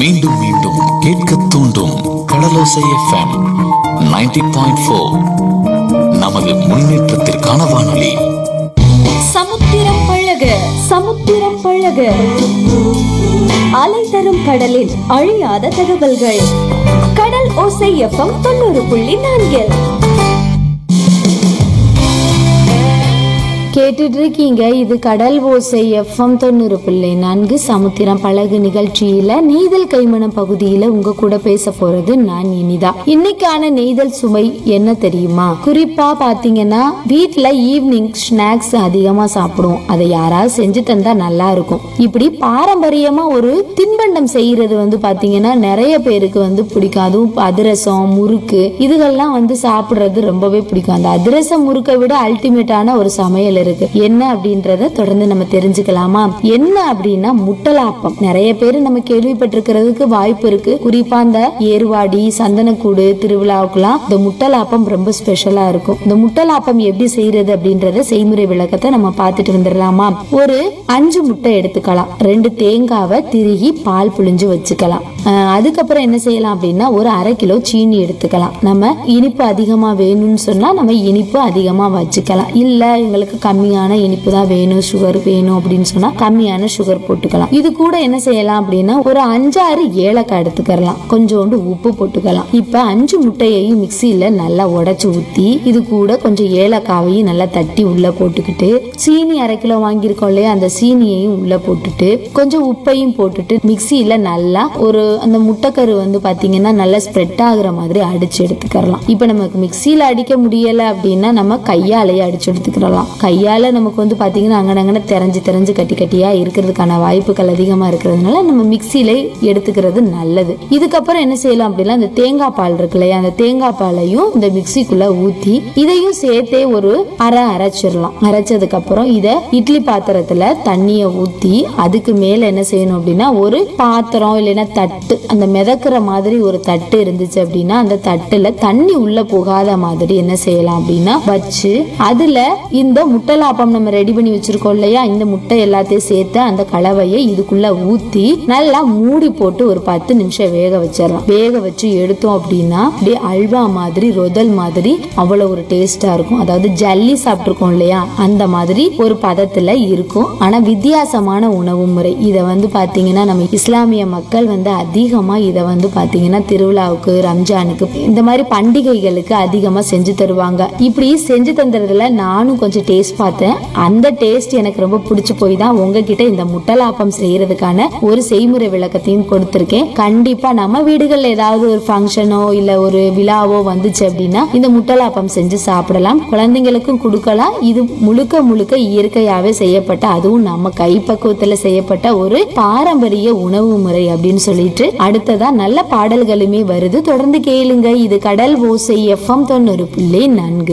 மீண்டும் மீண்டும் கேட்க தூண்டும் கடலோசை எஃப்எம் 90.4 பாயிண்ட் நமது முன்னேற்றத்திற்கான வானொலி சமுத்திரம் பழக சமுத்திரம் பழக அலை தரும் கடலில் அழியாத தகவல்கள் கடல் ஓசை எஃப்எம் தொண்ணூறு புள்ளி நான்கு கேட்டுட்டு இருக்கீங்க இது கடல் ஓசை எஃப்எம் தொண்ணூறு பிள்ளை நான்கு சமுத்திரம் பழகு நிகழ்ச்சியில நெய்தல் கைமணம் பகுதியில உங்க கூட பேச போறது நான் இனிதா இன்னைக்கான நெய்தல் சுமை என்ன தெரியுமா குறிப்பா பாத்தீங்கன்னா வீட்ல ஈவினிங் ஸ்நாக்ஸ் அதிகமா சாப்பிடுவோம் அதை யாராவது செஞ்சு தந்தா நல்லா இருக்கும் இப்படி பாரம்பரியமா ஒரு தின்பண்டம் செய்யறது வந்து பாத்தீங்கன்னா நிறைய பேருக்கு வந்து பிடிக்கும் அதுவும் அதிரசம் முறுக்கு இதுகள்லாம் வந்து சாப்பிடுறது ரொம்பவே பிடிக்கும் அந்த அதிரசம் முறுக்கை விட அல்டிமேட்டான ஒரு சமையல் இருக்கு என்ன அப்படின்றத தொடர்ந்து நம்ம தெரிஞ்சுக்கலாமா என்ன அப்படின்னா முட்டலாப்பம் நிறைய பேர் நம்ம கேள்விப்பட்டிருக்கிறதுக்கு வாய்ப்பு இருக்கு குறிப்பா இந்த ஏர்வாடி சந்தனக்கூடு திருவிழாவுக்குலாம் இந்த முட்டலாப்பம் ரொம்ப ஸ்பெஷலா இருக்கும் இந்த முட்டலாப்பம் எப்படி செய்யறது அப்படின்றத செய்முறை விளக்கத்தை நம்ம பார்த்துட்டு வந்துடலாமா ஒரு அஞ்சு முட்டை எடுத்துக்கலாம் ரெண்டு தேங்காவை திருகி பால் புழிஞ்சு வச்சுக்கலாம் அஹ் அதுக்கப்புறம் என்ன செய்யலாம் அப்படின்னா ஒரு அரை கிலோ சீனி எடுத்துக்கலாம் நம்ம இனிப்பு அதிகமா வேணும்னு சொன்னா நம்ம இனிப்பு அதிகமா வச்சுக்கலாம் இல்ல எங்களுக்கு கம்மியான இனிப்பு தான் வேணும் சுகர் வேணும் அப்படின்னு சொன்னா கம்மியான சுகர் போட்டுக்கலாம் இது கூட என்ன செய்யலாம் அப்படின்னா ஒரு அஞ்சாறு ஏலக்காய் எடுத்துக்கலாம் கொஞ்சோண்டு உப்பு போட்டுக்கலாம் இப்ப அஞ்சு முட்டையையும் மிக்சியில நல்லா உடைச்சு ஊத்தி இது கூட கொஞ்சம் ஏலக்காவையும் நல்லா தட்டி உள்ள போட்டுக்கிட்டு சீனி அரை கிலோ வாங்கியிருக்கோம் இல்லையா அந்த சீனியையும் உள்ள போட்டுட்டு கொஞ்சம் உப்பையும் போட்டுட்டு மிக்சியில நல்லா ஒரு அந்த முட்டைக்கரு வந்து பாத்தீங்கன்னா நல்லா ஸ்ப்ரெட் ஆகுற மாதிரி அடிச்சு எடுத்துக்கலாம் இப்ப நமக்கு மிக்சியில அடிக்க முடியல அப்படின்னா நம்ம கையாலேயே அடிச்சு எடுத்துக்கலாம் கையால நமக்கு வந்து பாத்தீங்கன்னா அங்கனங்கன தெரிஞ்சு தெரிஞ்சு கட்டி கட்டியா இருக்கிறதுக்கான வாய்ப்புகள் அதிகமா இருக்கிறதுனால நம்ம மிக்சியில எடுத்துக்கிறது நல்லது இதுக்கப்புறம் என்ன செய்யலாம் அப்படின்னா இந்த தேங்காய் பால் இருக்கு இல்லையா அந்த தேங்காய் பாலையும் இந்த மிக்சிக்குள்ள ஊத்தி இதையும் சேர்த்தே ஒரு அரை அரைச்சிடலாம் அரைச்சதுக்கு அப்புறம் இத இட்லி பாத்திரத்துல தண்ணிய ஊத்தி அதுக்கு மேல என்ன செய்யணும் அப்படின்னா ஒரு பாத்திரம் இல்லைன்னா தட்டு அந்த மிதக்கிற மாதிரி ஒரு தட்டு இருந்துச்சு அப்படின்னா அந்த தட்டுல தண்ணி உள்ள போகாத மாதிரி என்ன செய்யலாம் அப்படின்னா வச்சு அதுல இந்த முட்டலாப்பம் நம்ம ரெடி பண்ணி வச்சிருக்கோம் இல்லையா இந்த முட்டை எல்லாத்தையும் சேர்த்து அந்த கலவையை இதுக்குள்ள ஊத்தி நல்லா மூடி போட்டு ஒரு பத்து நிமிஷம் வேக வச்சிடலாம் வேக வச்சு எடுத்தோம் அப்படின்னா அப்படியே அல்வா மாதிரி ரொதல் மாதிரி அவ்வளவு ஒரு டேஸ்டா இருக்கும் அதாவது ஜல்லி சாப்பிட்டுருக்கோம் இல்லையா அந்த மாதிரி ஒரு பதத்துல இருக்கும் ஆனா வித்தியாசமான உணவு முறை இதை வந்து பாத்தீங்கன்னா நம்ம இஸ்லாமிய மக்கள் வந்து அதிகமா இதை வந்து பாத்தீங்கன்னா திருவிழாவுக்கு ரம்ஜானுக்கு இந்த மாதிரி பண்டிகைகளுக்கு அதிகமா செஞ்சு தருவாங்க இப்படி செஞ்சு தந்துறதுல நானும் கொஞ்சம் டேஸ்ட் பார்த்தேன் அந்த டேஸ்ட் எனக்கு ரொம்ப பிடிச்சு போய் தான் உங்ககிட்ட இந்த முட்டலாப்பம் செய்யறதுக்கான ஒரு செய்முறை விளக்கத்தையும் கொடுத்திருக்கேன் கண்டிப்பா நம்ம வீடுகள்ல ஏதாவது ஒரு ஃபங்க்ஷனோ இல்ல ஒரு விழாவோ வந்துச்சு அப்படின்னா இந்த முட்டலாப்பம் செஞ்சு சாப்பிடலாம் குழந்தைங்களுக்கும் கொடுக்கலாம் இது முழுக்க முழுக்க இயற்கையாவே செய்யப்பட்ட அதுவும் நம்ம கைப்பக்குவத்துல செய்யப்பட்ட ஒரு பாரம்பரிய உணவு முறை அப்படின்னு சொல்லிட்டு அடுத்ததா நல்ல பாடல்களுமே வருது தொடர்ந்து கேளுங்க இது கடல் ஓசை எஃப்எம் தொண்ணூறு புள்ளி நான்கு